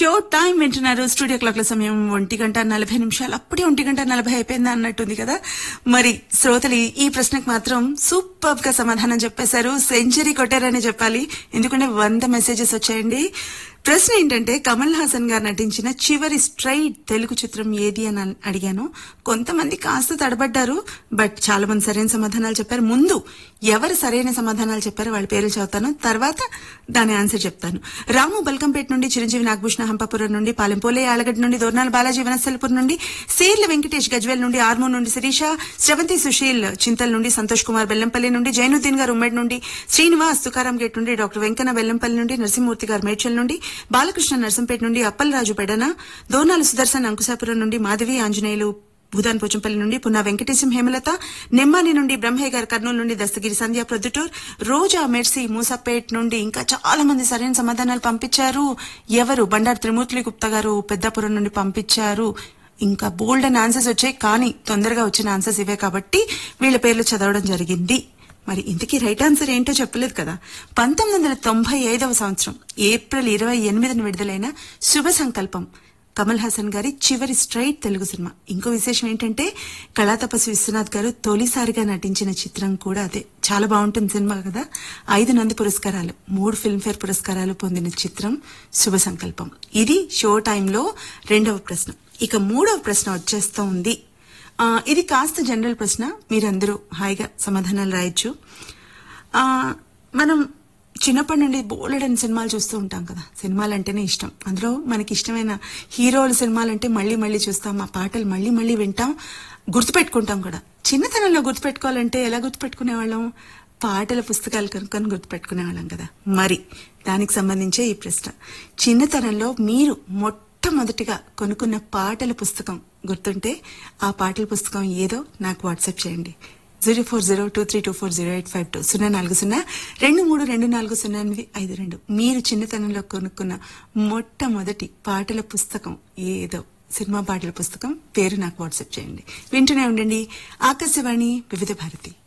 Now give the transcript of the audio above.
show time వింటున్నారు studio clock లో సమయం ఒంటి గంట నలభై నిమిషాలు అప్పుడే ఒంటి గంట నలభై అయిపోయింది అన్నట్టుంది కదా మరి శ్రోతలు ఈ ప్రశ్నకు మాత్రం సూపర్ గా సమాధానం చెప్పేశారు సెంచరీ కొట్టారని చెప్పాలి ఎందుకంటే వంద మెసేజెస్ వచ్చాయండి ప్రశ్న ఏంటంటే కమల్ హాసన్ గారు నటించిన చివరి స్ట్రైట్ తెలుగు చిత్రం ఏది అని అన్- అడిగాను కొంతమంది కాస్త తడబడ్డారు బట్ చాలా మంది సరైన సమాధానాలు చెప్పారు ముందు ఎవరు సరైన సమాధానాలు చెప్పారో వాళ్ళ పేర్లు చదువుతాను తర్వాత దాని ఆన్సర్ చెప్తాను రాము బల్కంపేట నుండి చిరంజీవి నాగభూషణ హంపాపురం నుండి పాలెంపోలే ఆలగడ్డ నుండి దోర్నాల బాలాజీ వనస్థలపురం నుండి సేర్ల వెంకటేష్ గజ్వేల్ నుండి ఆర్మూర్ నుండి శిరీష శ్రవంతి సుశీల్ చింతల్ నుండి సంతోష్ కుమార్ బెల్లంపల్లి నుండి జైనుద్దీన్ గారు ఉమ్మడి నుండి శ్రీనివాస్ తుకారాం గేట్ నుండి డాక్టర్ వెంకన్న బెల్లంపల్లి నుండి నరసింహమూర్తి గారు మేడ్చల్ నుండి బాలకృష్ణ నర్సంపేట నుండి అప్పలరాజు పెడన దోనాలు సుదర్శన్ అంకుశాపురం నుండి మాధవి ఆంజనేయులు భూదాన్ పోచంపల్లి నుండి పున్నా వెంకటేశం హేమలత నెమ్మాని నుండి బ్రహ్మయ్య గారు కర్నూలు నుండి దస్తగిరి సంధ్య ప్రొద్దుటూర్ రోజా మెర్సీ మూసపేట్ నుండి ఇంకా చాలా మంది సరైన సమాధానాలు పంపించారు ఎవరు బండారు త్రిమూర్తులు గుప్తా గారు పెద్దాపురం నుండి పంపించారు ఇంకా బోల్డ్ అండ్ ఆన్సర్స్ వచ్చాయి కానీ తొందరగా వచ్చిన ఆన్సర్స్ ఇవే కాబట్టి వీళ్ళ పేర్లు చదవడం జరిగింది మరి ఇంతకీ రైట్ ఆన్సర్ ఏంటో చెప్పలేదు కదా పంతొమ్మిది వందల తొంభై ఐదవ సంవత్సరం ఏప్రిల్ ఇరవై ఎనిమిదిన విడుదలైన శుభ సంకల్పం కమల్ హాసన్ గారి చివరి స్ట్రైట్ తెలుగు సినిమా ఇంకో విశేషం ఏంటంటే కళాతపస్వి విశ్వనాథ్ గారు తొలిసారిగా నటించిన చిత్రం కూడా అదే చాలా బాగుంటుంది సినిమా కదా ఐదు నంది పురస్కారాలు మూడు ఫిల్మ్ఫేర్ పురస్కారాలు పొందిన చిత్రం శుభ సంకల్పం ఇది షో టైంలో రెండవ ప్రశ్న ఇక మూడవ ప్రశ్న వచ్చేస్తూ ఉంది ఆ, ఇది కాస్త జనరల్ ప్రశ్న మీరందరూ హాయిగా సమాధానాలు రాయొచ్చు ఆ, మనం చిన్నప్పటి నుండి బోలెడని సినిమాలు చూస్తూ ఉంటాం కదా సినిమాలు అంటేనే ఇష్టం అందులో మనకి ఇష్టమైన హీరోల సినిమాలు అంటే మళ్ళీ మళ్ళీ చూస్తాం ఆ పాటలు మళ్ళీ మళ్ళీ వింటాం గుర్తుపెట్టుకుంటాం కూడా చిన్నతనంలో గుర్తుపెట్టుకోవాలంటే ఎలా గుర్తుపెట్టుకునేవాళ్ళం పాటల పుస్తకాలు కనుక్కొని గుర్తుపెట్టుకునేవాళ్ళం కదా మరి దానికి సంబంధించే ఈ ప్రశ్న చిన్నతనంలో మీరు మొట్టమొదటిగా కొనుక్కున్న పాటల పుస్తకం గుర్తుంటే ఆ పాటల పుస్తకం ఏదో నాకు వాట్సాప్ చేయండి zero four zero two three two four zero eight five two సున్నా నాలుగు సున్నా రెండు మూడు రెండు నాలుగు సున్నా ఎనిమిది ఐదు రెండు మీరు చిన్నతనంలో కొనుక్కున్న మొట్టమొదటి పాటల పుస్తకం ఏదో సినిమా పాటల పుస్తకం పేరు నాకు వాట్సాప్ చేయండి వింటూనే ఉండండి ఆకాశవాణి వివిధ భారతి